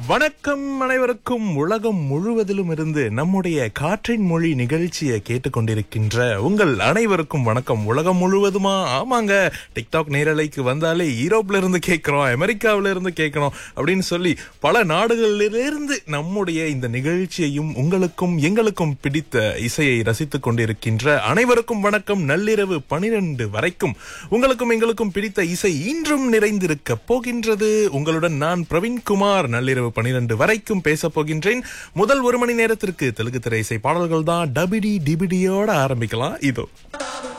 வணக்கம் அனைவருக்கும் உலகம் முழுவதிலும் இருந்து நம்முடைய காற்றின் மொழி நிகழ்ச்சியை கேட்டுக்கொண்டிருக்கின்ற உங்கள் அனைவருக்கும் வணக்கம் உலகம் முழுவதுமா ஆமாங்க டிக்டாக் நேரலைக்கு வந்தாலே யூரோப்ல இருந்து கேட்கிறோம் அமெரிக்காவில இருந்து கேட்கிறோம் அப்படின்னு சொல்லி பல நாடுகளிலிருந்து நம்முடைய இந்த நிகழ்ச்சியையும் உங்களுக்கும் எங்களுக்கும் பிடித்த இசையை ரசித்துக் கொண்டிருக்கின்ற அனைவருக்கும் வணக்கம் நள்ளிரவு பனிரெண்டு வரைக்கும் உங்களுக்கும் எங்களுக்கும் பிடித்த இசை இன்றும் நிறைந்திருக்க போகின்றது உங்களுடன் நான் பிரவீன்குமார் நள்ளிரவு பனிரெண்டு வரைக்கும் பேச போகின்றேன் முதல் ஒரு மணி நேரத்திற்கு தெலுங்கு திரை இசை பாடல்கள் தான் டபிடி டிபிடியோட ஆரம்பிக்கலாம் இதோ